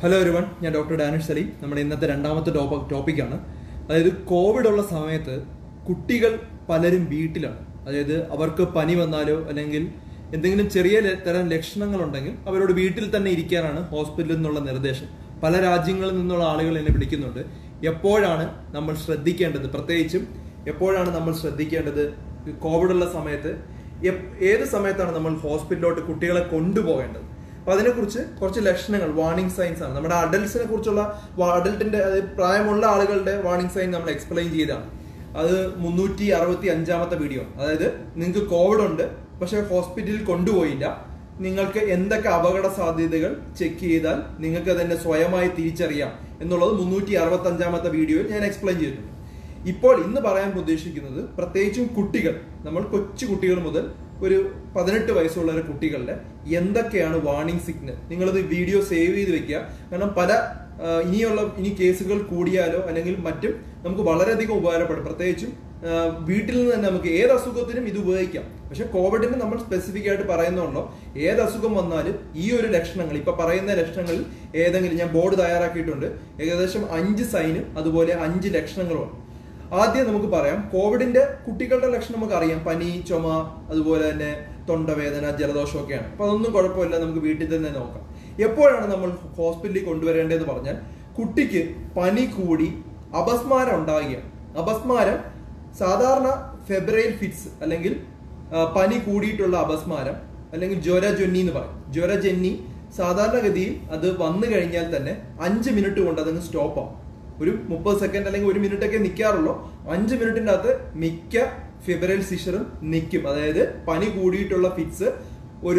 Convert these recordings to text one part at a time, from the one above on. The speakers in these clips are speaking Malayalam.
ഹലോ ഒരുവൺ ഞാൻ ഡോക്ടർ ഡാനിഷ് സലീം നമ്മുടെ ഇന്നത്തെ രണ്ടാമത്തെ ടോപ്പ ടോപ്പിക്കാണ് അതായത് കോവിഡ് ഉള്ള സമയത്ത് കുട്ടികൾ പലരും വീട്ടിലാണ് അതായത് അവർക്ക് പനി വന്നാലോ അല്ലെങ്കിൽ എന്തെങ്കിലും ചെറിയ ല- തരം ലക്ഷണങ്ങളുണ്ടെങ്കിൽ അവരോട് വീട്ടിൽ തന്നെ ഇരിക്കാനാണ് ഹോസ്പിറ്റലിൽ നിന്നുള്ള നിർദ്ദേശം പല രാജ്യങ്ങളിൽ നിന്നുള്ള ആളുകൾ എന്നെ വിളിക്കുന്നുണ്ട് എപ്പോഴാണ് നമ്മൾ ശ്രദ്ധിക്കേണ്ടത് പ്രത്യേകിച്ചും എപ്പോഴാണ് നമ്മൾ ശ്രദ്ധിക്കേണ്ടത് കോവിഡ് ഉള്ള സമയത്ത് എപ്- ഏത് സമയത്താണ് നമ്മൾ ഹോസ്പിറ്റലിലോട്ട് കുട്ടികളെ കൊണ്ടുപോകേണ്ടത് അപ്പൊ അതിനെക്കുറിച്ച് കുറച്ച് ലക്ഷണങ്ങൾ വാർണിംഗ് സൈൻസ് ആണ് നമ്മുടെ അഡൽട്സിനെ കുറിച്ചുള്ള അഡൽട്ടിന്റെ അതായത് പ്രായമുള്ള ആളുകളുടെ വാർണിംഗ് സൈൻ നമ്മൾ എക്സ്പ്ലെയിൻ ചെയ്താണ് അത് മുന്നൂറ്റി അറുപത്തി അഞ്ചാമത്തെ വീഡിയോ അതായത് നിങ്ങൾക്ക് കോവിഡ് ഉണ്ട് പക്ഷെ ഹോസ്പിറ്റലിൽ കൊണ്ടുപോയില്ല നിങ്ങൾക്ക് എന്തൊക്കെ അപകട സാധ്യതകൾ ചെക്ക് ചെയ്താൽ നിങ്ങൾക്ക് തന്നെ സ്വയമായി തിരിച്ചറിയാം എന്നുള്ളത് മുന്നൂറ്റി അറുപത്തി അഞ്ചാമത്തെ വീഡിയോയിൽ ഞാൻ എക്സ്പ്ലെയിൻ ചെയ്തിട്ടുണ്ട് ഇപ്പോൾ ഇന്ന് പറയാൻ ഉദ്ദേശിക്കുന്നത് പ്രത്യേകിച്ചും കുട്ടികൾ നമ്മൾ കൊച്ചു കുട്ടികൾ മുതൽ ഒരു പതിനെട്ട് വയസ്സുള്ള ഒരു കുട്ടികളുടെ എന്തൊക്കെയാണ് വാർണിംഗ് സിഗ്നൽ നിങ്ങളിത് വീഡിയോ സേവ് ചെയ്ത് വെക്കുക കാരണം പല ആ, ഇനിയുള്ള ഇനി കേസുകൾ കൂടിയാലോ അല്ലെങ്കിൽ മറ്റും നമുക്ക് വളരെയധികം ഉപകാരപ്പെടും പ്രത്യേകിച്ചും ആ, വീട്ടിൽ നിന്ന് തന്നെ നമുക്ക് ഏത് അസുഖത്തിനും ഇത് ഉപയോഗിക്കാം പക്ഷെ കോവിഡിന് നമ്മൾ സ്പെസിഫിക് ആയിട്ട് പറയുന്നുണ്ടോ ഏത് അസുഖം വന്നാലും ഈ ഒരു ലക്ഷണങ്ങൾ ഇപ്പൊ പറയുന്ന ലക്ഷണങ്ങളിൽ ഏതെങ്കിലും ഞാൻ ബോർഡ് തയ്യാറാക്കിയിട്ടുണ്ട് ഏകദേശം അഞ്ച് സൈനും അതുപോലെ അഞ്ച് ലക്ഷണങ്ങളുമാണ് ആദ്യം നമുക്ക് പറയാം കോവിഡിന്റെ കുട്ടികളുടെ ലക്ഷണം നമുക്ക് അറിയാം പനി ചുമ അതുപോലെ തന്നെ തൊണ്ടവേദന ജലദോഷം ഒക്കെയാണ് അപ്പൊ അതൊന്നും കുഴപ്പമില്ല നമുക്ക് വീട്ടിൽ തന്നെ നോക്കാം എപ്പോഴാണ് നമ്മൾ ഹോസ്പിറ്റലിൽ കൊണ്ടുവരേണ്ടതെന്ന് പറഞ്ഞാൽ കുട്ടിക്ക് പനി കൂടി അപസ്മാരം ഉണ്ടാകുകയാണ് അപസ്മാരം സാധാരണ ഫെബ്രൈൽ ഫിറ്റ്സ് അല്ലെങ്കിൽ ആ, പനി കൂടിയിട്ടുള്ള അപസ്മാരം അല്ലെങ്കിൽ ജ്വരജന്നി എന്ന് പറയും ജ്വരജന്നി സാധാരണഗതിയിൽ അത് വന്നു കഴിഞ്ഞാൽ തന്നെ അഞ്ച് മിനിറ്റ് കൊണ്ട് അതങ്ങ് സ്റ്റോപ്പ് ആവും ഒരു മുപ്പത് സെക്കൻഡ് അല്ലെങ്കിൽ ഒരു മിനിറ്റ് ഒക്കെ നിൽക്കാറുള്ളൂ അഞ്ച് മിനിറ്റിന്റെ അകത്ത് മിക്ക ഫിബ്രൽ സിഷറും നിൽക്കും അതായത് പനി കൂടിയിട്ടുള്ള ഫിറ്റ്സ് ഒരു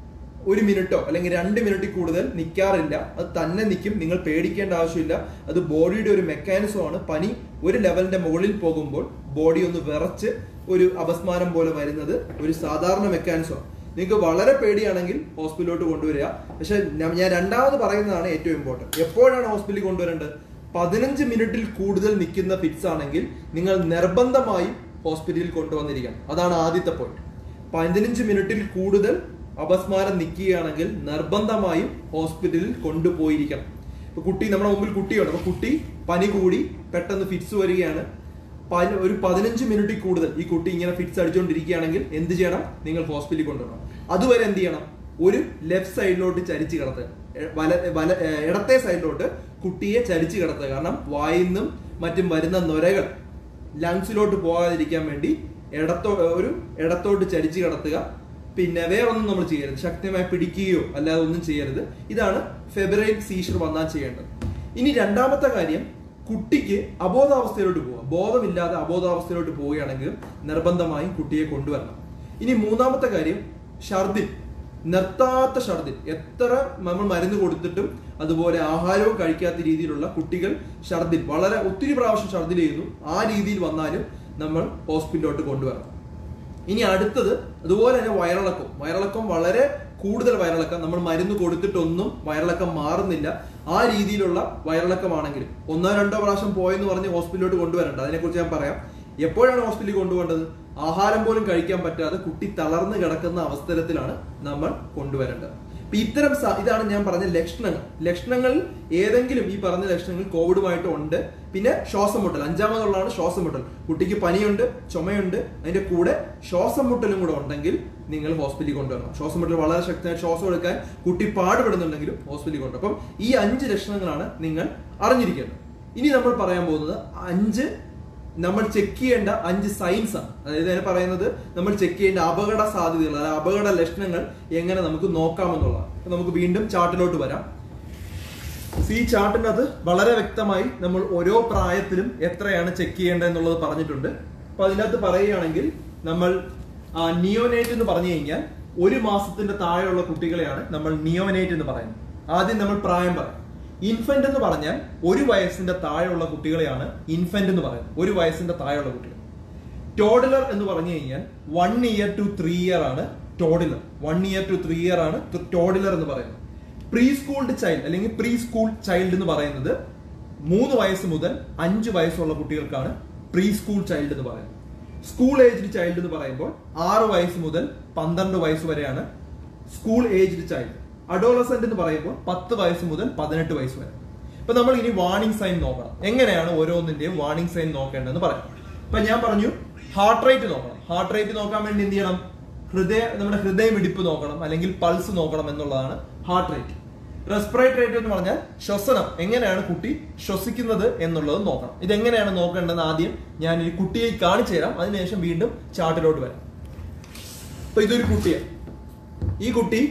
ഒരു മിനിറ്റോ അല്ലെങ്കിൽ രണ്ട് മിനിറ്റിൽ കൂടുതൽ നിൽക്കാറില്ല അത് തന്നെ നിൽക്കും നിങ്ങൾ പേടിക്കേണ്ട ആവശ്യമില്ല അത് ബോഡിയുടെ ഒരു മെക്കാനിസമാണ് പനി ഒരു ലെവലിന്റെ മുകളിൽ പോകുമ്പോൾ ബോഡി ഒന്ന് വിറച്ച് ഒരു അപസ്മാരം പോലെ വരുന്നത് ഒരു സാധാരണ മെക്കാനിസമാണ് നിങ്ങൾക്ക് വളരെ പേടിയാണെങ്കിൽ ഹോസ്പിറ്റലിലോട്ട് കൊണ്ടുവരിക പക്ഷെ ഞാൻ ഞാൻ രണ്ടാമത് പറയുന്നതാണ് ഏറ്റവും ഇമ്പോർട്ടൻറ്റ് എപ്പോഴാണ് ഹോസ്പിറ്റലിൽ കൊണ്ടുവരേണ്ടത് പതിനഞ്ച് മിനിറ്റിൽ കൂടുതൽ നിൽക്കുന്ന ഫിറ്റ്സ് ആണെങ്കിൽ നിങ്ങൾ നിർബന്ധമായും ഹോസ്പിറ്റലിൽ കൊണ്ടുവന്നിരിക്കണം അതാണ് ആദ്യത്തെ പോയിന്റ് പതിനഞ്ച് മിനിറ്റിൽ കൂടുതൽ അപസ്മാരം നിൽക്കുകയാണെങ്കിൽ നിർബന്ധമായും ഹോസ്പിറ്റലിൽ കൊണ്ടുപോയിരിക്കണം ഇപ്പൊ കുട്ടി നമ്മുടെ മുമ്പിൽ കുട്ടിയുണ്ട് അപ്പൊ കുട്ടി പനി കൂടി പെട്ടെന്ന് ഫിറ്റ്സ് വരികയാണ് പതി- ഒരു പതിനഞ്ച് മിനിറ്റിൽ കൂടുതൽ ഈ കുട്ടി ഇങ്ങനെ ഫിറ്റ്സ് അടിച്ചുകൊണ്ടിരിക്കുകയാണെങ്കിൽ എന്ത് ചെയ്യണം നിങ്ങൾ ഹോസ്പിറ്റലിൽ കൊണ്ടുവരണം അതുവരെ എന്ത് ചെയ്യണം ഒരു ലെഫ്റ്റ് സൈഡിലോട്ട് ചരിച്ച് കിടത്തുക എ- വല വല ഏ, ഇടത്തെ സൈഡിലോട്ട് കുട്ടിയെ ചരിച്ച് കിടത്തുക കാരണം വായിൽ നിന്നും മറ്റും വരുന്ന നൊരകൾ ലങ്സിലോട്ട് പോകാതിരിക്കാൻ വേണ്ടി ഇടത്തോ ഒരു ഇടത്തോട്ട് ചരിച്ച് കിടത്തുക പിന്നെ വേറൊന്നും നമ്മൾ ചെയ്യരുത് ശക്തമായി പിടിക്കുകയോ അല്ലാതെ ഒന്നും ചെയ്യരുത് ഇതാണ് ഫെബ്രൈൽ സീഷർ വന്നാൽ ചെയ്യേണ്ടത് ഇനി രണ്ടാമത്തെ കാര്യം കുട്ടിക്ക് അബോധാവസ്ഥയിലോട്ട് പോവുക ബോധമില്ലാതെ അബോധാവസ്ഥയിലോട്ട് പോവുകയാണെങ്കിൽ നിർബന്ധമായും കുട്ടിയെ കൊണ്ടുവരണം ഇനി മൂന്നാമത്തെ കാര്യം ഛർദിൽ നിർത്താത്ത ഛർദിൽ എത്ര നമ്മൾ മരുന്ന് കൊടുത്തിട്ടും അതുപോലെ ആഹാരവും കഴിക്കാത്ത രീതിയിലുള്ള കുട്ടികൾ ഛർദിൽ വളരെ ഒത്തിരി പ്രാവശ്യം ഛർദിൽ ചെയ്യുന്നു ആ രീതിയിൽ വന്നാലും നമ്മൾ ഹോസ്പിറ്റലിലോട്ട് കൊണ്ടുവരണം ഇനി അടുത്തത് അതുപോലെ തന്നെ വയറിളക്കം വയറിളക്കം വളരെ കൂടുതൽ വയറിളക്കം നമ്മൾ മരുന്ന് കൊടുത്തിട്ടൊന്നും വയറിളക്കം മാറുന്നില്ല ആ രീതിയിലുള്ള വയറിളക്കമാണെങ്കിലും ഒന്നോ രണ്ടോ പ്രാവശ്യം പോയെന്ന് പറഞ്ഞ് ഹോസ്പിറ്റലിലോട്ട് കൊണ്ടുവരണ്ട അതിനെക്കുറിച്ച് ഞാൻ പറയാം എപ്പോഴാണ് ഹോസ്പിറ്റലിൽ കൊണ്ടുപോകേണ്ടത് ആഹാരം പോലും കഴിക്കാൻ പറ്റാതെ കുട്ടി തളർന്ന് കിടക്കുന്ന അവസരത്തിലാണ് നമ്മൾ കൊണ്ടുവരേണ്ടത് അപ്പൊ ഇത്തരം സ- ഇതാണ് ഞാൻ പറഞ്ഞ ലക്ഷണങ്ങൾ ലക്ഷണങ്ങളിൽ ഏതെങ്കിലും ഈ പറഞ്ഞ ലക്ഷണങ്ങൾ കോവിഡുമായിട്ട് ഉണ്ട് പിന്നെ ശ്വാസം മുട്ടൽ അഞ്ചാമതുള്ളതാണ് ശ്വാസം മുട്ടൽ കുട്ടിക്ക് പനിയുണ്ട് ചുമയുണ്ട് അതിന്റെ കൂടെ ശ്വാസം മുട്ടലും കൂടെ ഉണ്ടെങ്കിൽ നിങ്ങൾ ഹോസ്പിറ്റലിൽ കൊണ്ടുവരണം ശ്വാസം മുട്ടൽ വളരെ ശക്തമായി ശ്വാസം എടുക്കാൻ കുട്ടി പാടുപെടുന്നുണ്ടെങ്കിലും ഹോസ്പിറ്റലിൽ കൊണ്ടുവരണം അപ്പം ഈ അഞ്ച് ലക്ഷണങ്ങളാണ് നിങ്ങൾ അറിഞ്ഞിരിക്കേണ്ടത് ഇനി നമ്മൾ പറയാൻ പോകുന്നത് അഞ്ച് നമ്മൾ ചെക്ക് ചെയ്യേണ്ട അഞ്ച് സൈൻസ് ആണ് അതായത് അതിന് പറയുന്നത് നമ്മൾ ചെക്ക് ചെയ്യേണ്ട അപകട സാധ്യതകൾ അതായത് അപകട ലക്ഷണങ്ങൾ എങ്ങനെ നമുക്ക് നോക്കാമെന്നുള്ളതാണ് അപ്പൊ നമുക്ക് വീണ്ടും ചാർട്ടിലോട്ട് വരാം ഈ ചാർട്ടിനകത്ത് വളരെ വ്യക്തമായി നമ്മൾ ഓരോ പ്രായത്തിലും എത്രയാണ് ചെക്ക് ചെയ്യേണ്ടത് എന്നുള്ളത് പറഞ്ഞിട്ടുണ്ട് അപ്പൊ അതിനകത്ത് പറയുകയാണെങ്കിൽ നമ്മൾ നിയോനേറ്റ് എന്ന് പറഞ്ഞു കഴിഞ്ഞാൽ ഒരു മാസത്തിന്റെ താഴെയുള്ള കുട്ടികളെയാണ് നമ്മൾ നിയോനേറ്റ് എന്ന് പറയുന്നത് ആദ്യം നമ്മൾ പ്രായം പറയും ഇൻഫന്റ് എന്ന് പറഞ്ഞാൽ ഒരു വയസ്സിന്റെ താഴെയുള്ള കുട്ടികളെയാണ് ഇൻഫന്റ് എന്ന് പറയുന്നത് ഒരു വയസ്സിന്റെ താഴെയുള്ള കുട്ടികൾ ടോഡിലർ എന്ന് പറഞ്ഞു കഴിഞ്ഞാൽ one year two three year ആണ് toddler one year two three year ആണ് ടോഡിലർ എന്ന് പറയുന്നത് പ്രീ സ്കൂൾഡ് ചൈൽഡ് അല്ലെങ്കിൽ പ്രീ സ്കൂൾ ചൈൽഡ് എന്ന് പറയുന്നത് മൂന്ന് വയസ്സ് മുതൽ അഞ്ച് വയസ്സുള്ള കുട്ടികൾക്കാണ് പ്രീ സ്കൂൾ ചൈൽഡ് എന്ന് പറയുന്നത് സ്കൂൾ ഏജ്ഡ് ചൈൽഡ് എന്ന് പറയുമ്പോൾ ആറ് വയസ്സ് മുതൽ പന്ത്രണ്ട് വയസ്സ് വരെയാണ് സ്കൂൾ ഏജ്ഡ് ചൈൽഡ് അഡോളസെന്റ് എന്ന് പറയുമ്പോൾ പത്ത് വയസ്സ് മുതൽ പതിനെട്ട് വയസ്സ് വരെ ഇപ്പൊ നമ്മൾ ഇനി വാർണിംഗ് സൈൻ നോക്കണം എങ്ങനെയാണ് ഓരോന്നിന്റെയും വാർണിംഗ് സൈൻ നോക്കേണ്ടതെന്ന് പറയാം ഇപ്പൊ ഞാൻ പറഞ്ഞു ഹാർട്ട് റേറ്റ് നോക്കണം ഹാർട്ട് റേറ്റ് നോക്കാൻ വേണ്ടി എന്ത് ചെയ്യണം ഹൃദയ നമ്മുടെ ഹൃദയമിടിപ്പ് നോക്കണം അല്ലെങ്കിൽ പൾസ് നോക്കണം എന്നുള്ളതാണ് ഹാർട്ട് റേറ്റ് റെസ്പിറേറ്റ് റേറ്റ് എന്ന് പറഞ്ഞാൽ ശ്വസനം എങ്ങനെയാണ് കുട്ടി ശ്വസിക്കുന്നത് എന്നുള്ളത് നോക്കണം ഇതെങ്ങനെയാണ് നോക്കേണ്ടതെന്ന് ആദ്യം ഞാൻ ഈ കുട്ടിയെ കാണിച്ചു തരാം അതിനുശേഷം വീണ്ടും ചാർട്ടിലോട്ട് വരാം അപ്പൊ ഇതൊരു കുട്ടിയാണ് ഈ കുട്ടി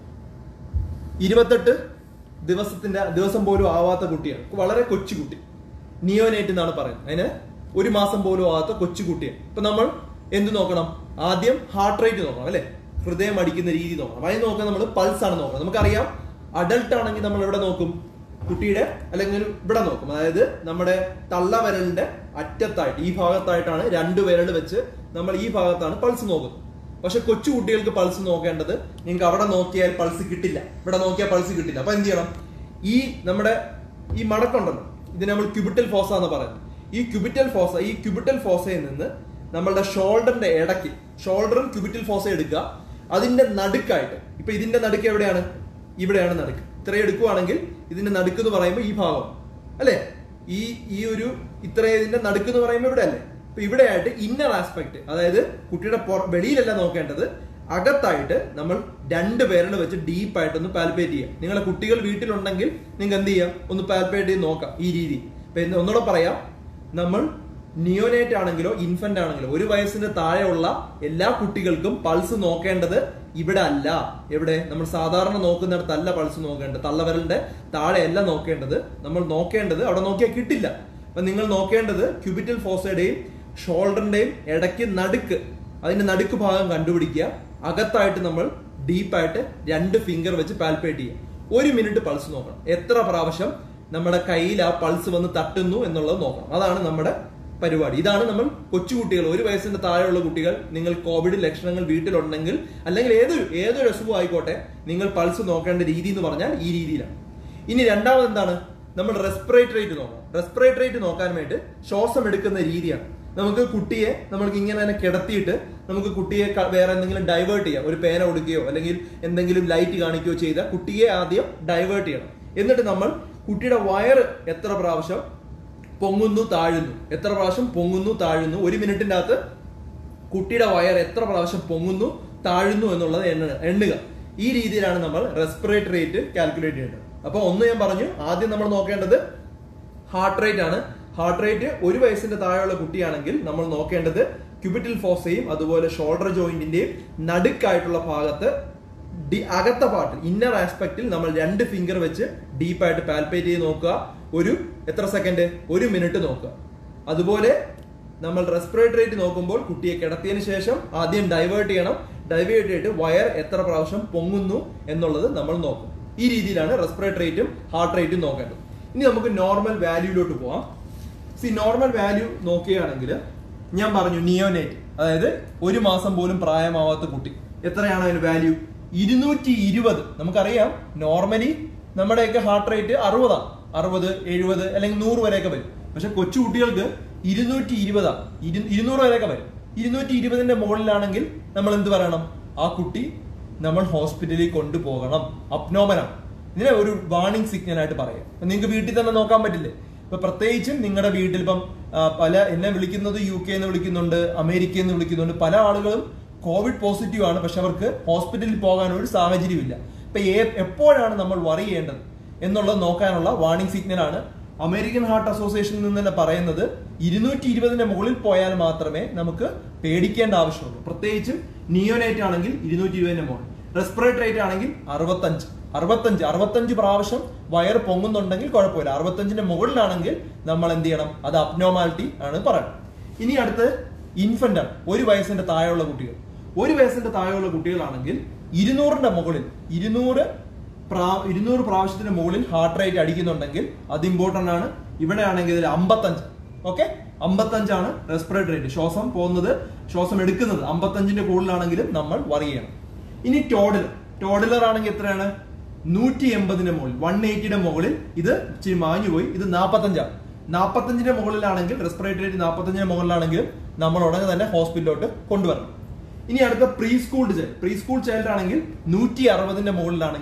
ഇരുപത്തെട്ട് ദിവസത്തിന്റെ ദിവസം പോലും ആവാത്ത കുട്ടിയാണ് വളരെ കൊച്ചു കുട്ടി നിയോനേറ്റ് എന്നാണ് പറയുന്നത് അതിന് ഒരു മാസം പോലും ആവാത്ത കൊച്ചു കുട്ടിയാണ് ഇപ്പൊ നമ്മൾ എന്ത് നോക്കണം ആദ്യം ഹാർട്ട് റേറ്റ് നോക്കണം അല്ലെ ഹൃദയം അടിക്കുന്ന രീതി നോക്കണം അതിന് നോക്കാൻ നമ്മൾ പൾസ് ആണ് നോക്കണം നമുക്കറിയാം അഡൽട്ട് ആണെങ്കിൽ നമ്മൾ എവിടെ നോക്കും കുട്ടിയുടെ അല്ലെങ്കിൽ ഇവിടെ നോക്കും അതായത് നമ്മുടെ തള്ളവിരലിന്റെ അറ്റത്തായിട്ട് ഈ ഭാഗത്തായിട്ടാണ് രണ്ട് വിരൽ വെച്ച് നമ്മൾ ഈ ഭാഗത്താണ് പൾസ് നോക്കുന്നത് പക്ഷെ കൊച്ചു കുട്ടികൾക്ക് പൾസ് നോക്കേണ്ടത് നിങ്ങൾക്ക് അവിടെ നോക്കിയാൽ പൾസ് കിട്ടില്ല ഇവിടെ നോക്കിയാൽ പൾസ് കിട്ടില്ല അപ്പൊ എന്ത് ചെയ്യണം ഈ നമ്മുടെ ഈ മടക്കുണ്ടല്ലോ ഇതിനെ നമ്മൾ ക്യൂബിറ്റൽ ഫോസ എന്ന് പറയുന്നത് ഈ ക്യൂബിറ്റൽ ഫോസ ഈ ക്യൂബിറ്റൽ ഫോസയിൽ നിന്ന് നമ്മളുടെ ഷോൾഡറിന്റെ ഇടയ്ക്ക് ഷോൾഡറും ക്യൂബിറ്റൽ ഫോസ എടുക്കുക അതിന്റെ നടുക്കായിട്ട് ഇപ്പൊ ഇതിന്റെ നടുക്ക് എവിടെയാണ് ഇവിടെയാണ് നടുക്ക് ഇത്രയും എടുക്കുവാണെങ്കിൽ ഇതിന്റെ നടുക്ക് എന്ന് പറയുമ്പോൾ ഈ ഭാഗം അല്ലെ ഈ ഈ ഒരു ഇത്രയും ഇതിന്റെ നടുക്ക് എന്ന് പറയുമ്പോൾ ഇവിടെ അല്ലേ അപ്പൊ ഇവിടെയായിട്ട് ഇന്നർ ആസ്പെക്ട് അതായത് കുട്ടിയുടെ പുറ- വെളിയിലല്ല നോക്കേണ്ടത് അകത്തായിട്ട് നമ്മൾ രണ്ട് പേരുടെ വെച്ച് ഡീപ്പായിട്ട് ഒന്ന് പാൽപ്പേറ്റ് ചെയ്യാം നിങ്ങളെ കുട്ടികൾ വീട്ടിലുണ്ടെങ്കിൽ നിങ്ങൾക്ക് എന്ത് ചെയ്യാം ഒന്ന് പാൽപ്പേറ്റ് ചെയ്ത് നോക്കാം ഈ രീതി ഇപ്പൊ ഇന്ന് ഒന്നുകൂടെ പറയാം നമ്മൾ നിയോനേറ്റ് ആണെങ്കിലോ ഇൻഫന്റ് ആണെങ്കിലോ ഒരു വയസ്സിന് താഴെയുള്ള എല്ലാ കുട്ടികൾക്കും പൾസ് നോക്കേണ്ടത് ഇവിടെ അല്ല എവിടെ നമ്മൾ സാധാരണ നോക്കുന്നിടത്തല്ല പൾസ് നോക്കേണ്ടത് തള്ളവിരലിന്റെ താഴെയല്ല നോക്കേണ്ടത് നമ്മൾ നോക്കേണ്ടത് അവിടെ നോക്കിയാൽ കിട്ടില്ല അപ്പൊ നിങ്ങൾ നോക്കേണ്ടത് ക്യൂബിറ്റൽ ഫോസയുടെയും ഷോൾഡറിന്റെയും ഇടയ്ക്ക് നടുക്ക് അതിന്റെ നടുക്ക് ഭാഗം കണ്ടുപിടിക്കുക അകത്തായിട്ട് നമ്മൾ ഡീപ്പായിട്ട് രണ്ട് ഫിംഗർ വെച്ച് പാൽപ്പേറ്റ് ചെയ്യുക ഒരു മിനിറ്റ് പൾസ് നോക്കണം എത്ര പ്രാവശ്യം നമ്മുടെ കയ്യിൽ ആ പൾസ് വന്ന് തട്ടുന്നു എന്നുള്ളത് നോക്കണം അതാണ് നമ്മുടെ പരിപാടി ഇതാണ് നമ്മൾ കൊച്ചുകുട്ടികൾ ഒരു വയസ്സിന്റെ താഴെയുള്ള കുട്ടികൾ നിങ്ങൾ കോവിഡ് ലക്ഷണങ്ങൾ വീട്ടിലുണ്ടെങ്കിൽ അല്ലെങ്കിൽ ഏതൊരു ഏതൊരു അസുഖം ആയിക്കോട്ടെ നിങ്ങൾ പൾസ് നോക്കേണ്ട രീതി എന്ന് പറഞ്ഞാൽ ഈ രീതിയിലാണ് ഇനി രണ്ടാമത് എന്താണ് നമ്മൾ റെസ്പിറേറ്റ് റേറ്റ് നോക്കണം റെസ്പിറേറ്റ് റേറ്റ് നോക്കാൻ വേണ്ടി ശ്വാസം എടുക്കുന്ന രീതിയാണ് നമുക്ക് കുട്ടിയെ നമ്മൾക്ക് ഇങ്ങനെ തന്നെ കിടത്തിയിട്ട് നമുക്ക് കുട്ടിയെ ക- വേറെ എന്തെങ്കിലും ഡൈവേർട്ട് ചെയ്യാം ഒരു പേന കൊടുക്കുകയോ അല്ലെങ്കിൽ എന്തെങ്കിലും ലൈറ്റ് കാണിക്കുകയോ ചെയ്താൽ കുട്ടിയെ ആദ്യം ഡൈവേർട്ട് ചെയ്യണം എന്നിട്ട് നമ്മൾ കുട്ടിയുടെ വയറ് എത്ര പ്രാവശ്യം പൊങ്ങുന്നു താഴുന്നു എത്ര പ്രാവശ്യം പൊങ്ങുന്നു താഴുന്നു ഒരു മിനിറ്റിന്റെ അകത്ത് കുട്ടിയുടെ വയർ എത്ര പ്രാവശ്യം പൊങ്ങുന്നു താഴുന്നു എന്നുള്ളത് എണ്ണ എണ്ണുക ഈ രീതിയിലാണ് നമ്മൾ റെസ്പിറേറ്റ് റേറ്റ് കാൽക്കുലേറ്റ് ചെയ്യേണ്ടത് അപ്പൊ ഒന്ന് ഞാൻ പറഞ്ഞു ആദ്യം നമ്മൾ നോക്കേണ്ടത് ഹാർട്ട് റേറ്റ് ആണ് ഹാർട്ട് റേറ്റ് ഒരു വയസ്സിന്റെ താഴെയുള്ള കുട്ടിയാണെങ്കിൽ നമ്മൾ നോക്കേണ്ടത് ക്യൂബിറ്റൽ ഫോസയും അതുപോലെ ഷോൾഡർ ജോയിന്റിന്റെയും നടുക്കായിട്ടുള്ള ഭാഗത്ത് ഡി അകത്ത പാർട്ട് ഇന്നർ ആസ്പെക്റ്റിൽ നമ്മൾ രണ്ട് ഫിംഗർ വെച്ച് ഡീപ്പായിട്ട് പാൽപ്പേറ്റ് ചെയ്ത് നോക്കുക ഒരു എത്ര സെക്കൻഡ് ഒരു മിനിറ്റ് നോക്കുക അതുപോലെ നമ്മൾ റെസ്പിറേറ്റ് റേറ്റ് നോക്കുമ്പോൾ കുട്ടിയെ കിടത്തിയതിനു ശേഷം ആദ്യം ഡൈവേർട്ട് ചെയ്യണം ഡൈവേർട്ട് ചെയ്തിട്ട് വയർ എത്ര പ്രാവശ്യം പൊങ്ങുന്നു എന്നുള്ളത് നമ്മൾ നോക്കും ഈ രീതിയിലാണ് റെസ്പിറേറ്റ് റേറ്റും ഹാർട്ട് റേറ്റും നോക്കേണ്ടത് ഇനി നമുക്ക് നോർമൽ വാല്യൂയിലോട്ട് പോവാം സി നോർമൽ വാല്യൂ നോക്കുകയാണെങ്കിൽ ഞാൻ പറഞ്ഞു നിയോനേറ്റ് അതായത് ഒരു മാസം പോലും പ്രായമാവാത്ത കുട്ടി എത്രയാണ് അതിന് വാല്യൂ ഇരുന്നൂറ്റി ഇരുപത് നമുക്കറിയാം നോർമലി നമ്മുടെയൊക്കെ ഹാർട്ട് റേറ്റ് അറുപതാണ് അറുപത് എഴുപത് അല്ലെങ്കിൽ നൂറ് വരെയൊക്കെ വരും പക്ഷെ കൊച്ചു കുട്ടികൾക്ക് ഇരുന്നൂറ്റി ഇരുപതാണ് ഇരുന്നൂറ് വരെയൊക്കെ വരും ഇരുന്നൂറ്റി ഇരുപതിന്റെ മുകളിലാണെങ്കിൽ നമ്മൾ എന്ത് പറയണം ആ കുട്ടി നമ്മൾ ഹോസ്പിറ്റലിൽ കൊണ്ടുപോകണം അപ്നോമനാണ് ഇതിനെ ഒരു വാർണിംഗ് സിഗ്നൽ ആയിട്ട് പറയാം അപ്പൊ നിങ്ങൾക്ക് വീട്ടിൽ തന്നെ നോക്കാൻ പറ്റില്ലേ ഇപ്പൊ പ്രത്യേകിച്ചും നിങ്ങളുടെ വീട്ടിൽ ഇപ്പം ആ, പല എന്നെ വിളിക്കുന്നത് യു കെ എന്ന് വിളിക്കുന്നുണ്ട് അമേരിക്കയിൽ നിന്ന് വിളിക്കുന്നുണ്ട് പല ആളുകളും കോവിഡ് പോസിറ്റീവ് ആണ് പക്ഷെ അവർക്ക് ഹോസ്പിറ്റലിൽ പോകാൻ ഒരു സാഹചര്യമില്ല ഇപ്പൊ ഏ- എപ്പോഴാണ് നമ്മൾ വറി ചെയ്യേണ്ടത് എന്നുള്ളത് നോക്കാനുള്ള വാർണിംഗ് സിഗ്നൽ ആണ് അമേരിക്കൻ ഹാർട്ട് അസോസിയേഷനിൽ നിന്ന് തന്നെ പറയുന്നത് ഇരുന്നൂറ്റി ഇരുപതിന്റെ മുകളിൽ പോയാൽ മാത്രമേ നമുക്ക് പേടിക്കേണ്ട ആവശ്യമുള്ളൂ പ്രത്യേകിച്ചും നിയോനേറ്റ് ആണെങ്കിൽ ഇരുന്നൂറ്റി ഇരുപതിന്റെ മുകളിൽ റെസ്പിറേറ്റ് റേറ്റ് ആണെങ്കിൽ അറുപത്തഞ്ച് അറുപത്തഞ്ച് അറുപത്തഞ്ച് പ്രാവശ്യം വയർ പൊങ്ങുന്നുണ്ടെങ്കിൽ കുഴപ്പമില്ല അറുപത്തഞ്ചിന്റെ മുകളിലാണെങ്കിൽ നമ്മൾ എന്ത് ചെയ്യണം അത് അബ്നോമാലിറ്റി ആണ് പറയുന്നത് ഇനി അടുത്ത് ഇൻഫന്റ് ആണ് ഒരു വയസ്സിന്റെ താഴെയുള്ള കുട്ടികൾ ഒരു വയസ്സിന്റെ താഴെയുള്ള കുട്ടികളാണെങ്കിൽ ഇരുന്നൂറിന്റെ മുകളിൽ ഇരുന്നൂറ് പ്രാ ഇരുന്നൂറ് പ്രാവശ്യത്തിന് മുകളിൽ ഹാർട്ട് റേറ്റ് അടിക്കുന്നുണ്ടെങ്കിൽ അത് ഇമ്പോർട്ടന്റ് ആണ് ഇവിടെ ആണെങ്കിൽ ഇതിൽ അമ്പത്തഞ്ച് ഓക്കെ അമ്പത്തഞ്ചാണ് റെസ്പിറേറ്റ് റേറ്റ് ശ്വാസം പോകുന്നത് ശ്വാസം എടുക്കുന്നത് അമ്പത്തഞ്ചിന്റെ കൂടുതലാണെങ്കിലും നമ്മൾ വറി ചെയ്യണം ഇനി ടോഡലർ ടോഡലർ ആണെങ്കിൽ എത്രയാണ് നൂറ്റി എൺപതിന്റെ മുകളിൽ വൺ എയ്റ്റിയുടെ മുകളിൽ ഇത് ഇച്ചിരി മാഞ്ഞു പോയി ഇത് നാപ്പത്തഞ്ചാണ് നാപ്പത്തഞ്ചിന്റെ മുകളിലാണെങ്കിൽ റെസ്പിറേറ്ററി റേറ്റ് നാപ്പത്തഞ്ചിന്റെ മുകളിലാണെങ്കിലും നമ്മൾ ഉടനെ തന്നെ ഹോസ്പിറ്റലിലോട്ട് കൊണ്ടുവരണം ഇനി അടുത്ത pre schooled child pre school child ആണെങ്കിൽ നൂറ്റി അറുപതിന്റെ മുകളിലാണെങ്കിൽ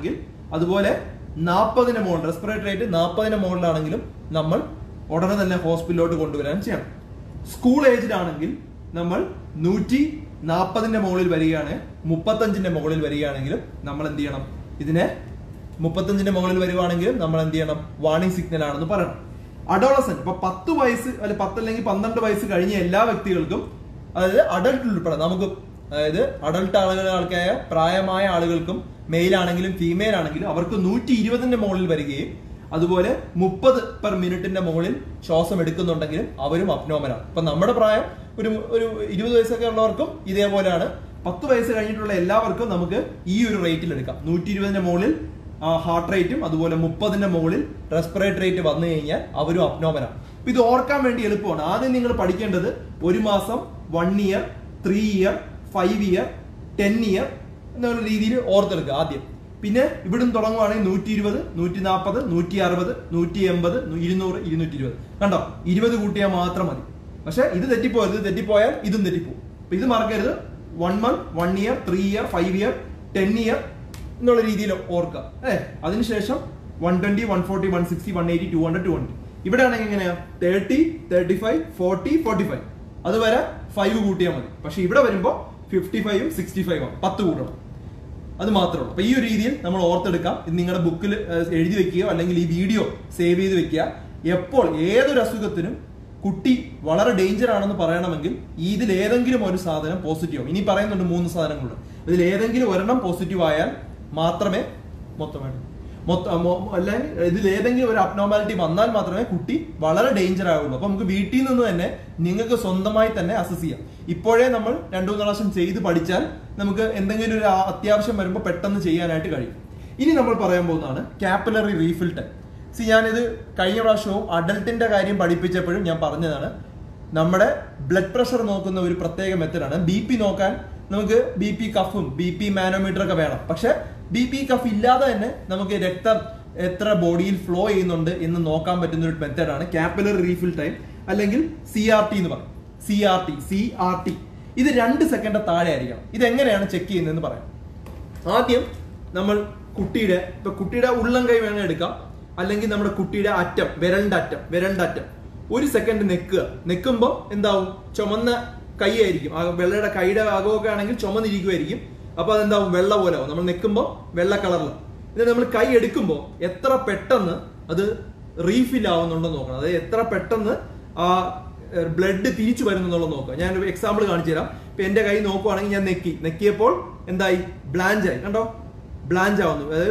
അതുപോലെ നാൽപ്പതിന്റെ മുകളിൽ റെസ്പിറേറ്ററി റേറ്റ് നാൽപ്പതിന്റെ മുകളിലാണെങ്കിലും നമ്മൾ ഉടനെ തന്നെ ഹോസ്പിറ്റലിലോട്ട് കൊണ്ടുവരാൻ ചെയ്യണം സ്കൂൾ ഏജ്ഡ് ആണെങ്കിൽ നമ്മൾ നൂറ്റി നാൽപ്പതിന്റെ മുകളിൽ വരികയാണ് മുപ്പത്തഞ്ചിന്റെ മുകളിൽ വരികയാണെങ്കിലും നമ്മൾ എന്ത് ചെയ്യണം ഇതിനെ മുപ്പത്തഞ്ചിന്റെ മുകളിൽ വരുവാണെങ്കിലും നമ്മൾ എന്ത് ചെയ്യണം വാണിംഗ് സിഗ്നൽ ആണെന്ന് പറയണം അഡോളസൻ ഇപ്പൊ പത്ത് വയസ്സ് അല്ലെ പത്ത് അല്ലെങ്കിൽ പന്ത്രണ്ട് വയസ്സ് കഴിഞ്ഞ എല്ലാ വ്യക്തികൾക്കും അതായത് അഡൾട്ട് ഉൾപ്പെടെ നമുക്ക് അതായത് അഡൾട്ട് ആളുകൾ ആൾക്കായ പ്രായമായ ആളുകൾക്കും മെയിൽ ആണെങ്കിലും ഫീമെയിൽ ആണെങ്കിലും അവർക്ക് നൂറ്റി ഇരുപതിന്റെ മുകളിൽ വരികയും അതുപോലെ മുപ്പത് പെർ മിനിറ്റിന്റെ മുകളിൽ ശ്വാസം എടുക്കുന്നുണ്ടെങ്കിലും അവരും അപ്നോമലാണ് ഇപ്പൊ നമ്മുടെ പ്രായം ഒരു ഒരു ഇരുപത് വയസ്സൊക്കെ ഉള്ളവർക്കും ഇതേപോലെയാണ് പത്ത് വയസ്സ് കഴിഞ്ഞിട്ടുള്ള എല്ലാവർക്കും നമുക്ക് ഈ ഒരു റേറ്റിൽ എടുക്കാം നൂറ്റി ഇരുപതിന്റെ മുകളിൽ ഹാർട്ട് റേറ്റും അതുപോലെ മുപ്പതിന്റെ മുകളിൽ റെസ്പിറേറ്ററി റേറ്റ് വന്നു കഴിഞ്ഞാൽ അവരും അപ്നോമനാണ് അപ്പൊ ഇത് ഓർക്കാൻ വേണ്ടി എളുപ്പമാണ് ആദ്യം നിങ്ങൾ പഠിക്കേണ്ടത് ഒരു മാസം one year three year five year ten year എന്നുള്ള രീതിയിൽ ഓർത്തെടുക്കുക ആദ്യം പിന്നെ ഇവിടുന്ന് തുടങ്ങുവാണെങ്കിൽ നൂറ്റി ഇരുപത് നൂറ്റി നാൽപ്പത് നൂറ്റി അറുപത് നൂറ്റി എൺപത് ഇരുന്നൂറ് ഇരുന്നൂറ്റി ഇരുപത് കണ്ടോ ഇരുപത് കൂട്ടിയാൽ മാത്രം മതി പക്ഷെ ഇത് തെറ്റിപ്പോയത് ഇത് തെറ്റിപ്പോയാൽ ഇതും തെറ്റിപ്പോകും അപ്പൊ ഇത് മറക്കരുത് one month one year three year five year ten year എന്നുള്ള രീതിയിൽ ഓർക്കുക അല്ലേ അതിനുശേഷം one twenty one forty one sixty one eighty two hundred two hundred ഇവിടെ ആണെങ്കിൽ എങ്ങനെയാ thirty thirty five forty forty five അതുവരെ ഫൈവ് കൂട്ടിയാൽ മതി പക്ഷെ ഇവിടെ വരുമ്പോൾ ഫിഫ്റ്റി ഫൈവും സിക്സ്റ്റി ഫൈവും പത്ത് കൂട്ടണം അത് മാത്രമേ ഉള്ളൂ അപ്പൊ ഈ ഒരു രീതിയിൽ നമ്മൾ ഓർത്തെടുക്കാം ഇത് നിങ്ങളുടെ ബുക്കിൽ എഴുതി വെക്കുകയോ അല്ലെങ്കിൽ ഈ വീഡിയോ സേവ് ചെയ്ത് വെക്കുക എപ്പോൾ ഏതൊരു അസുഖത്തിനും കുട്ടി വളരെ ഡേഞ്ചർ ആണെന്ന് പറയണമെങ്കിൽ ഇതിൽ ഏതെങ്കിലും ഒരു സാധനം പോസിറ്റീവ് ആവും ഇനി പറയുന്നുണ്ട് മൂന്ന് സാധനങ്ങളുണ്ട് ഇതിൽ ഏതെങ്കിലും ഒരെണ്ണം പോസിറ്റീവ് ആയാൽ മാത്രമേ മൊത്തമായിട്ട് മൊത്തം മൊ- അല്ലെങ്കിൽ ഇതിൽ ഏതെങ്കിലും ഒരു അബ്നോമാലിറ്റി വന്നാൽ മാത്രമേ കുട്ടി വളരെ ഡേഞ്ചർ ആവുള്ളൂ അപ്പൊ നമുക്ക് വീട്ടിൽ നിന്ന് തന്നെ നിങ്ങൾക്ക് സ്വന്തമായി തന്നെ അസസ് ചെയ്യാം ഇപ്പോഴേ നമ്മൾ രണ്ടു മൂന്ന് പ്രാവശ്യം ചെയ്ത് പഠിച്ചാൽ നമുക്ക് എന്തെങ്കിലും ഒരു ആ- അത്യാവശ്യം വരുമ്പോൾ പെട്ടെന്ന് ചെയ്യാനായിട്ട് കഴിയും ഇനി നമ്മൾ പറയാൻ പോകുന്നതാണ് കാപ്പിലറി റീഫിൽ ടൈം സി ഞാനിത് കഴിഞ്ഞ പ്രാവശ്യവും അഡൽട്ടിന്റെ കാര്യം പഠിപ്പിച്ചപ്പോഴും ഞാൻ പറഞ്ഞതാണ് നമ്മുടെ ബ്ലഡ് പ്രഷർ നോക്കുന്ന ഒരു പ്രത്യേക മെത്തഡാണ് ബി പി നോക്കാൻ നമുക്ക് ബി പി കഫും ബി പി മാനോമീറ്റർ ഒക്കെ വേണം പക്ഷെ ബി പി കഫ് ഇല്ലാതെ തന്നെ നമുക്ക് രക്തം എത്ര ബോഡിയിൽ ഫ്ലോ ചെയ്യുന്നുണ്ട് എന്ന് നോക്കാൻ പറ്റുന്ന ഒരു മെത്തഡാണ് കാപ്പിലറി റീഫിൽ ടൈം അല്ലെങ്കിൽ സി ആർ ടി എന്ന് പറയും C R T C R T ഇത് രണ്ട് സെക്കൻഡ് താഴെ ആയിരിക്കണം ഇത് എങ്ങനെയാണ് ചെക്ക് ചെയ്യുന്നതെന്ന് പറയാം ആദ്യം നമ്മൾ കുട്ടിയുടെ ഇപ്പൊ കുട്ടിയുടെ ഉള്ളം കൈ വേണം എടുക്കാം അല്ലെങ്കിൽ നമ്മുടെ കുട്ടിയുടെ അറ്റം വിരലിന്റെ അറ്റം വിരലിന്റെ അറ്റം ഒരു സെക്കൻഡ് നെക്കുക നെക്കുമ്പോൾ എന്താവും ചുമന്ന കൈ ആയിരിക്കും ആ വെള്ളയുടെ കൈയുടെ ഭാഗമൊക്കെ ആണെങ്കിൽ ചുമന്നിരിക്കുമായിരിക്കും അപ്പൊ അതെന്താവും വെള്ള പോലെ ആവും നമ്മൾ നെക്കുമ്പോൾ വെള്ള കളറിൽ എന്നിട്ട് നമ്മൾ കൈ എടുക്കുമ്പോൾ എത്ര പെട്ടെന്ന് അത് റീഫിൽ ആവുന്നുണ്ടെന്ന് നോക്കണം അതായത് എത്ര പെട്ടെന്ന് ആ ബ്ലഡ് തിരിച്ചു വരുന്നുള്ളത് നോക്കുക ഞാൻ ഒരു എക്സാമ്പിൾ കാണിച്ചു തരാം ഇപ്പൊ എന്റെ കൈ നോക്കുവാണെങ്കിൽ ഞാൻ നെക്കി നെക്കിയപ്പോൾ എന്തായി ബ്ലാഞ്ച് ആയി കണ്ടോ ബ്ലാഞ്ച് ആവുന്നു അതായത്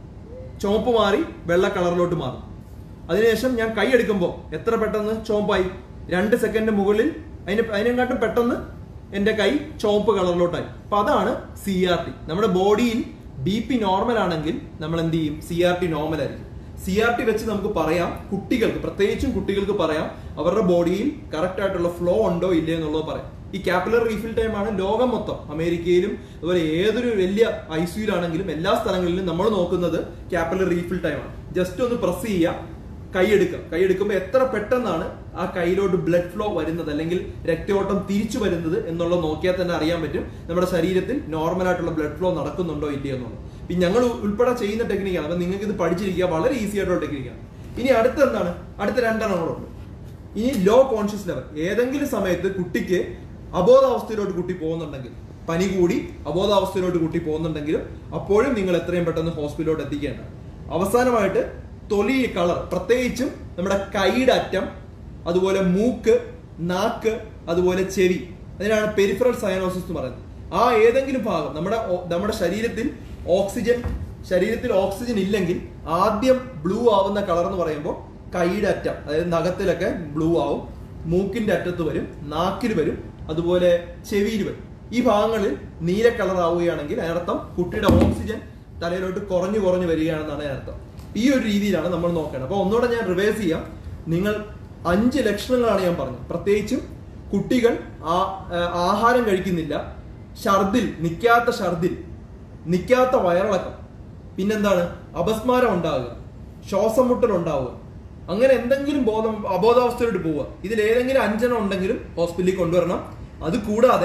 ചുവപ്പ് മാറി വെള്ള കളറിലോട്ട് മാറും അതിനുശേഷം ഞാൻ കൈ എടുക്കുമ്പോൾ എത്ര പെട്ടെന്ന് ചുവപ്പായി രണ്ട് സെക്കൻഡ് മുകളിൽ അതിന് അതിനെക്കാട്ടും പെട്ടെന്ന് എന്റെ കൈ ചുവപ്പ് കളറിലോട്ടായി അപ്പൊ അതാണ് സി ആർ ടി നമ്മുടെ ബോഡിയിൽ ബി പി നോർമൽ ആണെങ്കിൽ നമ്മൾ എന്ത് ചെയ്യും സി ആർ ടി നോർമൽ ആയിരിക്കും സി ആർ ടി വെച്ച് നമുക്ക് പറയാം കുട്ടികൾക്ക് പ്രത്യേകിച്ചും കുട്ടികൾക്ക് പറയാം അവരുടെ ബോഡിയിൽ കറക്റ്റ് ആയിട്ടുള്ള ഫ്ലോ ഉണ്ടോ ഇല്ലേ എന്നുള്ളത് പറയാം ഈ കാപ്പിലർ റീഫിൽ ടൈം ആണ് ലോകം മൊത്തം അമേരിക്കയിലും അതുപോലെ ഏതൊരു വലിയ ഐ സിയിലാണെങ്കിലും എല്ലാ സ്ഥലങ്ങളിലും നമ്മൾ നോക്കുന്നത് കാപ്പിലർ റീഫിൽ ടൈം ആണ് ജസ്റ്റ് ഒന്ന് പ്രസ് ചെയ്യുക കൈയെടുക്കുക കൈയെടുക്കുമ്പോൾ എത്ര പെട്ടെന്നാണ് ആ കയ്യിലോട്ട് ബ്ലഡ് ഫ്ലോ വരുന്നത് അല്ലെങ്കിൽ രക്തയോട്ടം തിരിച്ചു വരുന്നത് എന്നുള്ളത് നോക്കിയാൽ തന്നെ അറിയാൻ പറ്റും നമ്മുടെ ശരീരത്തിൽ നോർമൽ ആയിട്ടുള്ള ബ്ലഡ് ഫ്ലോ നടക്കുന്നുണ്ടോ ഇല്ലയോ എന്നുള്ളത് പിന്നെ ഞങ്ങൾ ഉൾപ്പെടെ ചെയ്യുന്ന ടെക്നിക്കാണ് അപ്പൊ നിങ്ങൾക്ക് ഇത് പഠിച്ചിരിക്കുക വളരെ ഈസി ആയിട്ടുള്ള ടെക്നിക്കാണ് ഇനി അടുത്ത എന്താണ് അടുത്ത രണ്ടെണ്ണം കൂടെ ഉണ്ട് ഇനി ലോ കോൺഷ്യസ് ലെവൽ ഏതെങ്കിലും സമയത്ത് കുട്ടിക്ക് അബോധാവസ്ഥയിലോട്ട് കുട്ടി പോകുന്നുണ്ടെങ്കിൽ പനി കൂടി അബോധാവസ്ഥയിലോട്ട് കുട്ടി പോകുന്നുണ്ടെങ്കിലും അപ്പോഴും നിങ്ങൾ എത്രയും പെട്ടെന്ന് ഹോസ്പിറ്റലിലോട്ട് എത്തിക്കേണ്ട അവസാനമായിട്ട് തൊലി കളർ പ്രത്യേകിച്ചും നമ്മുടെ കൈയുടെ അറ്റം അതുപോലെ മൂക്ക് നാക്ക് അതുപോലെ ചെവി അതിനാണ് പെരിഫറൽ സയനോസിസ് എന്ന് പറയുന്നത് ആ ഏതെങ്കിലും ഭാഗം നമ്മുടെ ഓ- നമ്മുടെ ശരീരത്തിൽ ഓക്സിജൻ ശരീരത്തിൽ ഓക്സിജൻ ഇല്ലെങ്കിൽ ആദ്യം ബ്ലൂ ആവുന്ന കളർ എന്ന് പറയുമ്പോൾ കൈയുടെ അറ്റം അതായത് നഖത്തിലൊക്കെ ബ്ലൂ ആവും മൂക്കിന്റെ അറ്റത്ത് വരും നാക്കിൽ വരും അതുപോലെ ചെവിയിൽ വരും ഈ ഭാഗങ്ങളിൽ നീല കളർ ആവുകയാണെങ്കിൽ അതിനർത്ഥം കുട്ടിയുടെ ഓക്സിജൻ തലയിലോട്ട് കുറഞ്ഞു കുറഞ്ഞു വരികയാണെന്നാണ് അതിനർത്ഥം ഈ ഒരു രീതിയിലാണ് നമ്മൾ നോക്കേണ്ടത് അപ്പൊ ഒന്നുകൂടെ ഞാൻ റിവേഴ്സ് ചെയ്യാം നിങ്ങൾ അഞ്ച് ലക്ഷണങ്ങളാണ് ഞാൻ പറഞ്ഞത് പ്രത്യേകിച്ചും കുട്ടികൾ ആ- ആ- ആഹാരം കഴിക്കുന്നില്ല ഛർദിൽ നിൽക്കാത്ത ഛർദിൽ നിൽക്കാത്ത വയറിളക്കം പിന്നെന്താണ് അപസ്മാരം ഉണ്ടാകുക ശ്വാസം മുട്ടൽ ഉണ്ടാവുക അങ്ങനെ എന്തെങ്കിലും ബോധം അബോധാവസ്ഥയിലോട്ട് പോവുക ഇതിൽ ഏതെങ്കിലും അഞ്ചെണ്ണം ഉണ്ടെങ്കിലും ഹോസ്പിറ്റലിൽ കൊണ്ടുവരണം അത് കൂടാതെ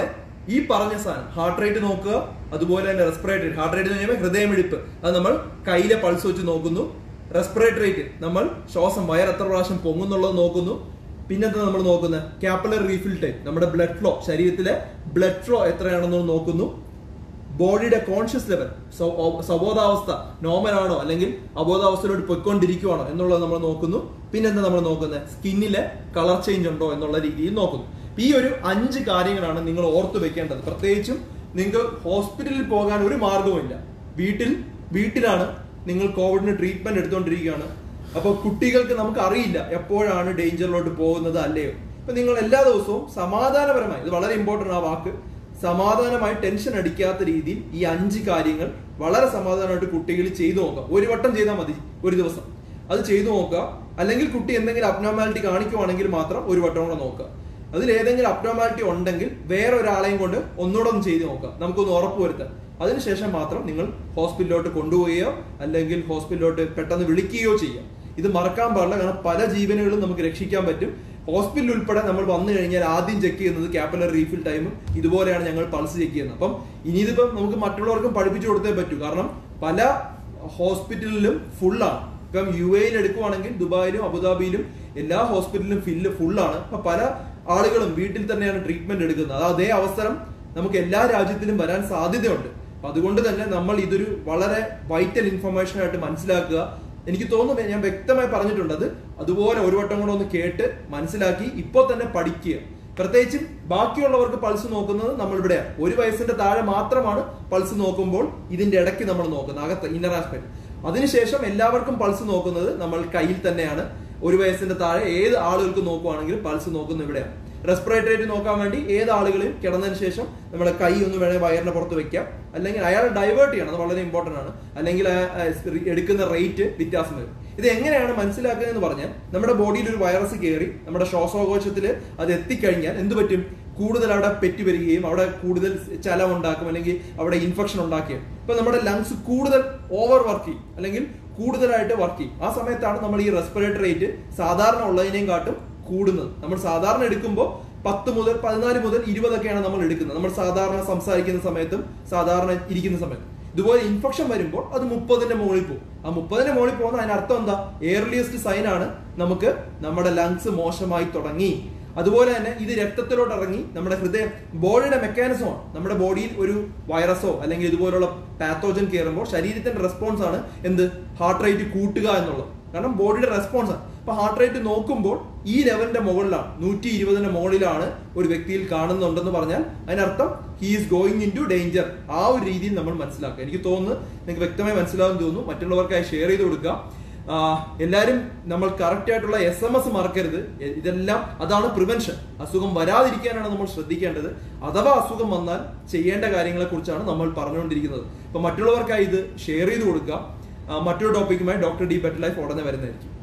ഈ പറഞ്ഞ സാധനം ഹാർട്ട് റേറ്റ് നോക്കുക അതുപോലെ തന്നെ റെസ്പിറേറ്ററി ഹാർട്ട് റേറ്റ് എന്ന് പറയുമ്പോൾ ഹൃദയമിടിപ്പ് അത് നമ്മൾ കയ്യിലെ പൾസ് വെച്ച് നോക്കുന്നു റെസ്പിറേറ്ററി റേറ്റ് നമ്മൾ ശ്വാസം വയർ എത്ര പ്രാവശ്യം പൊങ്ങുന്നുള്ളത് നോക്കുന്നു പിന്നെന്താ നമ്മൾ നോക്കുന്നത് ക്യാപ്പിലർ റീഫിൽ ടൈം നമ്മുടെ ബ്ലഡ് ഫ്ലോ ശരീരത്തിലെ ബ്ലഡ് ഫ്ലോ എത്രയാണെന്ന് നോക്കുന്നു ബോഡിയുടെ കോൺഷ്യസ് ലെവൽ സബോധാവസ്ഥ നോർമൽ ആണോ അല്ലെങ്കിൽ അബോധാവസ്ഥയിലോട്ട് പൊയ്ക്കൊണ്ടിരിക്കുവാണോ എന്നുള്ളത് നമ്മൾ നോക്കുന്നു പിന്നെന്താ നമ്മൾ നോക്കുന്നത് സ്കിന്നിലെ കളർ ചേഞ്ച് ഉണ്ടോ എന്നുള്ള രീതിയിൽ നോക്കുന്നു അപ്പൊ ഈ ഒരു അഞ്ച് കാര്യങ്ങളാണ് നിങ്ങൾ ഓർത്തു വെക്കേണ്ടത് പ്രത്യേകിച്ചും നിങ്ങൾക്ക് ഹോസ്പിറ്റലിൽ പോകാൻ ഒരു മാർഗവുമില്ല വീട്ടിൽ വീട്ടിലാണ് നിങ്ങൾ കോവിഡിന് ട്രീറ്റ്മെന്റ് എടുത്തുകൊണ്ടിരിക്കുകയാണ് അപ്പോൾ കുട്ടികൾക്ക് നമുക്ക് അറിയില്ല എപ്പോഴാണ് ഡേഞ്ചറിലോട്ട് പോകുന്നത് അല്ലയോ ഇപ്പൊ നിങ്ങൾ എല്ലാ ദിവസവും സമാധാനപരമായി ഇത് വളരെ ഇമ്പോർട്ടന്റ് ആ വാക്ക് സമാധാനമായി ടെൻഷൻ അടിക്കാത്ത രീതിയിൽ ഈ അഞ്ച് കാര്യങ്ങൾ വളരെ സമാധാനമായിട്ട് കുട്ടികൾ ചെയ്തു നോക്കുക ഒരു വട്ടം ചെയ്താൽ മതി ഒരു ദിവസം അത് ചെയ്തു നോക്കുക അല്ലെങ്കിൽ കുട്ടി എന്തെങ്കിലും അബ്നോമാലിറ്റി കാണിക്കുവാണെങ്കിൽ മാത്രം ഒരു വട്ടം കൂടെ നോക്കുക അതിൽ ഏതെങ്കിലും അബ്നോമാലിറ്റി ഉണ്ടെങ്കിൽ വേറെ ഒരാളെയും കൊണ്ട് ഒന്നുകൂടെ ഒന്ന് ചെയ്ത് നോക്കുക നമുക്കൊന്ന് ഉറപ്പ് വരുത്താം അതിനുശേഷം മാത്രം നിങ്ങൾ ഹോസ്പിറ്റലിലോട്ട് കൊണ്ടുപോവുകയോ അല്ലെങ്കിൽ ഹോസ്പിറ്റലിലോട്ട് പെട്ടെന്ന് വിളിക്കുകയോ ചെയ്യാം ഇത് മറക്കാൻ പാടില്ല കാരണം പല ജീവനുകളും നമുക്ക് രക്ഷിക്കാൻ പറ്റും ഹോസ്പിറ്റലിൽ ഉൾപ്പെടെ നമ്മൾ വന്നു കഴിഞ്ഞാൽ ആദ്യം ചെക്ക് ചെയ്യുന്നത് ക്യാപ്പിലർ റീഫിൽ ടൈമും ഇതുപോലെയാണ് ഞങ്ങൾ പൾസ് ചെക്ക് ചെയ്യുന്നത് അപ്പം ഇനി ഇതിപ്പം നമുക്ക് മറ്റുള്ളവർക്കും പഠിപ്പിച്ചു കൊടുത്തേ പറ്റൂ കാരണം പല ഹോസ്പിറ്റലിലും ഫുള്ളാണ് ഇപ്പം യു എയിൽ എടുക്കുവാണെങ്കിൽ ദുബായിലും അബുദാബിയിലും എല്ലാ ഹോസ്പിറ്റലിലും ഫില്ല് ഫുള്ളാണ് അപ്പൊ പല ആളുകളും വീട്ടിൽ തന്നെയാണ് ട്രീറ്റ്മെന്റ് എടുക്കുന്നത് അത് അതേ അവസരം നമുക്ക് എല്ലാ രാജ്യത്തിലും വരാൻ സാധ്യതയുണ്ട് അപ്പൊ അതുകൊണ്ട് തന്നെ നമ്മൾ ഇതൊരു വളരെ വൈറ്റൽ ഇൻഫർമേഷൻ ആയിട്ട് മനസ്സിലാക്കുക എനിക്ക് തോന്നുന്നു ഞാൻ വ്യക്തമായി പറഞ്ഞിട്ടുണ്ട് അത് അതുപോലെ ഒരു വട്ടം കൂടെ ഒന്ന് കേട്ട് മനസ്സിലാക്കി ഇപ്പോൾ തന്നെ പഠിക്കുക പ്രത്യേകിച്ചും ബാക്കിയുള്ളവർക്ക് പൾസ് നോക്കുന്നത് നമ്മൾ ഇവിടെ ഒരു വയസ്സിന്റെ താഴെ മാത്രമാണ് പൾസ് നോക്കുമ്പോൾ ഇതിന്റെ ഇടയ്ക്ക് നമ്മൾ നോക്കുന്നത് അകത്ത് ഇന്നർ ആസ്പെക്ട് അതിനുശേഷം എല്ലാവർക്കും പൾസ് നോക്കുന്നത് നമ്മൾ കയ്യിൽ തന്നെയാണ് ഒരു വയസ്സിന്റെ താഴെ ഏത് ആളുകൾക്ക് നോക്കുവാണെങ്കിലും പൾസ് നോക്കുന്നത് ഇവിടെയാണ് റെസ്പിറേറ്ററി റേറ്റ് നോക്കാൻ വേണ്ടി ഏത് ആളുകളെയും കിടന്നതിന് ശേഷം നമ്മുടെ കൈ ഒന്ന് വേണേൽ വയറിന്റെ പുറത്ത് വെക്കാം അല്ലെങ്കിൽ അയാൾ ഡൈവേർട്ട് ചെയ്യണം അത് വളരെ ഇമ്പോർട്ടന്റ് ആണ് അല്ലെങ്കിൽ ആ, ആ, എടുക്കുന്ന റേറ്റ് വ്യത്യാസം വരും ഇത് എങ്ങനെയാണ് മനസ്സിലാക്കുക എന്ന് പറഞ്ഞാൽ നമ്മുടെ ബോഡിയിൽ ഒരു വൈറസ് കയറി നമ്മുടെ ശ്വാസോകോശത്തിൽ അത് എത്തിക്കഴിഞ്ഞാൽ എന്ത് പറ്റും കൂടുതൽ അവിടെ പെറ്റി വരികയും അവിടെ കൂടുതൽ ചലം ഉണ്ടാക്കും അല്ലെങ്കിൽ അവിടെ ഇൻഫെക്ഷൻ ഉണ്ടാക്കിയും ഇപ്പൊ നമ്മുടെ ലങ്സ് കൂടുതൽ ഓവർ വർക്ക് ചെയ്യും അല്ലെങ്കിൽ കൂടുതലായിട്ട് വർക്ക് ചെയ്യും ആ സമയത്താണ് നമ്മൾ ഈ റെസ്പിറേറ്ററി റേറ്റ് സാധാരണ ഉള്ളതിനെയും കാട്ടും കൂടുന്നത് നമ്മൾ സാധാരണ എടുക്കുമ്പോൾ പത്ത് മുതൽ പതിനാല് മുതൽ ഇരുപതൊക്കെയാണ് നമ്മൾ എടുക്കുന്നത് നമ്മൾ സാധാരണ സംസാരിക്കുന്ന സമയത്തും സാധാരണ ഇരിക്കുന്ന സമയത്തും ഇതുപോലെ ഇൻഫെക്ഷൻ വരുമ്പോൾ അത് മുപ്പതിന്റെ മുകളിൽ പോകും ആ മുപ്പതിന്റെ മുകളിൽ പോകുന്ന അതിനർത്ഥം എന്താ എയർലിയസ്റ്റ് സൈൻ ആണ് നമുക്ക് നമ്മുടെ ലങ്സ് മോശമായി തുടങ്ങി അതുപോലെ തന്നെ ഇത് രക്തത്തിലോട്ട് ഇറങ്ങി നമ്മുടെ ഹൃദയം ബോഡിയുടെ മെക്കാനിസമാണ് നമ്മുടെ ബോഡിയിൽ ഒരു വൈറസോ അല്ലെങ്കിൽ ഇതുപോലുള്ള പാത്തോജൻ കയറുമ്പോൾ ശരീരത്തിന്റെ റെസ്പോൺസ് ആണ് എന്ത് ഹാർട്ട് റേറ്റ് കൂട്ടുക എന്നുള്ളത് കാരണം ബോഡിയുടെ റെസ്പോൺസ് ആണ് അപ്പൊ ഹാർട്ട് റേറ്റ് നോക്കുമ്പോൾ ഈ ലെവലിന്റെ മുകളിലാണ് നൂറ്റി ഇരുപതിന്റെ മുകളിലാണ് ഒരു വ്യക്തിയിൽ കാണുന്നുണ്ടെന്ന് പറഞ്ഞാൽ അതിനർത്ഥം he is going into danger ആ ഒരു രീതിയിൽ നമ്മൾ മനസ്സിലാക്കുക എനിക്ക് തോന്നുന്നു നിങ്ങൾക്ക് വ്യക്തമായി മനസ്സിലാവും തോന്നുന്നു മറ്റുള്ളവർക്കായി ഷെയർ ചെയ്ത് കൊടുക്കുക ആ, എല്ലാവരും നമ്മൾ കറക്റ്റ് ആയിട്ടുള്ള എസ് എം എസ് മറക്കരുത് എ- ഇതെല്ലാം അതാണ് പ്രിവെൻഷൻ അസുഖം വരാതിരിക്കാനാണ് നമ്മൾ ശ്രദ്ധിക്കേണ്ടത് അഥവാ അസുഖം വന്നാൽ ചെയ്യേണ്ട കാര്യങ്ങളെ കുറിച്ചാണ് നമ്മൾ പറഞ്ഞുകൊണ്ടിരിക്കുന്നത് അപ്പൊ മറ്റുള്ളവർക്കായി ഇത് ഷെയർ ചെയ്ത് കൊടുക്കുക ആ, മറ്റൊരു ടോപ്പിക്കുമായി ഡോക്ടർ ഡി ബെറ്റർ ലൈഫ് ഉടനെ വരുന്നതായിരിക്കും